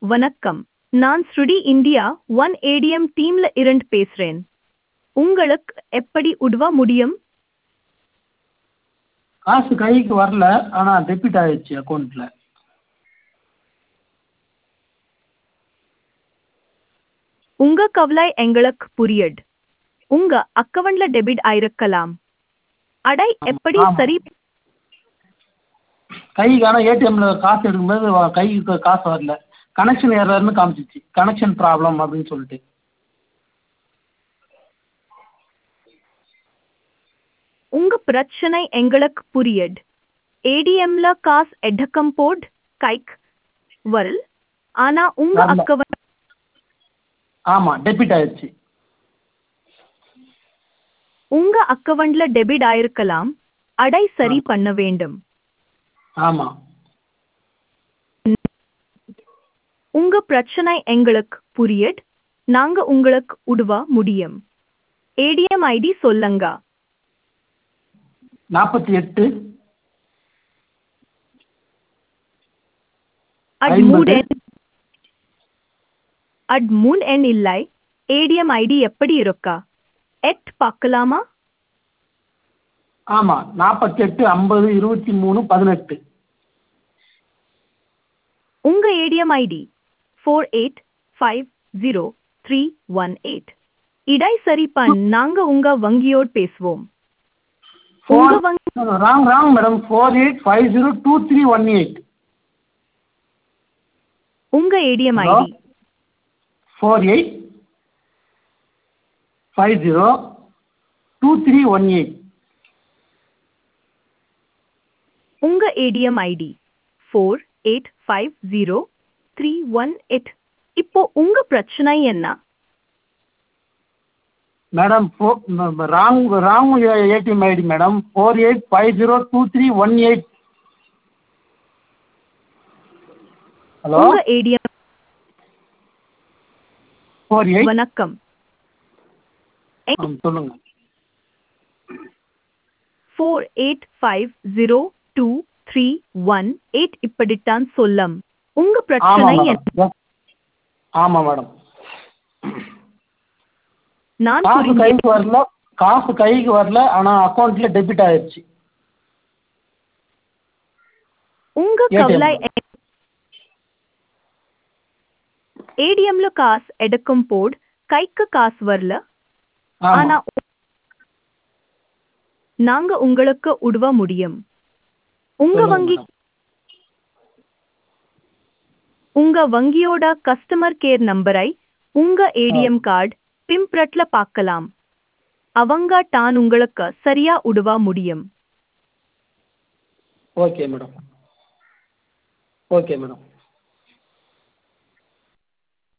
வணக்கம் நான் ஸ்ருடி இந்தியா ஒன் ஏடிஎம் டீம்ல இருந்து பேசுறேன் உங்களுக்கு எப்படி உதவ முடியும் காசு கைக்கு வரல ஆனால் டெபிட் ஆயிடுச்சு அக்கௌண்ட்டில் உங்க கவலை எங்களுக்கு புரியுது உங்க அக்கவுண்ட்ல டெபிட் ஆயிருக்கலாம் அடை எப்படி ஆமா. சரி கைக்கு ஆனால் ஏடிஎம்மில் காசு எடுக்கும்போது வ- கைக்கு காசு வரல கனெக்ஷன் எரர்னு காமிச்சிச்சு கனெக்ஷன் ப்ராப்ளம் அப்படின்னு சொல்லிட்டு உங்க பிரச்சனை எங்களுக்கு புரியுது ஏடிஎம்ல காசு எடக்கம் போட் கைக் வரல் ஆனா உங்க வரல. அக்கவுண்ட் ஆமாம் டெபிட் ஆயிடுச்சு உங்க அக்கவுண்ட்ல டெபிட் ஆயிருக்கலாம் அடை சரி பண்ண வேண்டும் ஆமாம் உங்க பிரச்சனை எங்களுக்கு புரியுது நாங்க உங்களுக்கு உதவ முடியும் ஏடிஎம் ஐடி சொல்லுங்க நாற்பத்தி எட்டு அட் ஐம்பது. மூட் எண் அட் மூன் எண் இல்லை ஏடிஎம் ஐடி எப்படி இருக்கா எட் பார்க்கலாமா ஆமாம் நாற்பத்தெட்டு ஐம்பது இருபத்தி மூணு பதினெட்டு உங்க ATM ID four eight five zero three one eight இடை சரி பண் நாங்க உங்க வங்கியோடு பேசுவோம் உங்க ஃபோர் வங்கி wrong wrong madam four eight five zero two three one eight உங்க ATM Hello? ID four eight five zero two three one eight உங்க ATM ID four eight five zero three one eight இப்போ உங்க பிரச்சனை என்ன madam four wrong wrong ATM ID madam four eight five zero two three one eight hello உங்க ATM four eight வணக்கம் சொல்லுங்க four eight five zero two three one eight இப்படித்தான் சொல்லம் உங்க ஆமாம் பிரச்சனை என்ன மேடம் ஆமாம் மேடம் நான் காசு புரிஞ்சேன் கைக்கு வரல காசு கைக்கு வரல ஆனால் அக்கௌண்ட்டில் டெபிட் ஆயிடுச்சு உங்க ATM. கவலை ஏடிஎம்ல காசு எடுக்கும் போட் கைக்கு காசு வரல ஆனா ஆமாம் நாங்க உங்களுக்கு உதவ முடியும் உங்க சொல்லுங்க வங்கி மேடம். உங்க வங்கியோட கஸ்டமர் கேர் நம்பரை உங்க ஏடிஎம் கார்டு பிம்ப்ரட்ல பார்க்கலாம் அவங்க தான் உங்களுக்கு சரியா உதவ முடியும் ஓகே மேடம் ஓகே மேடம்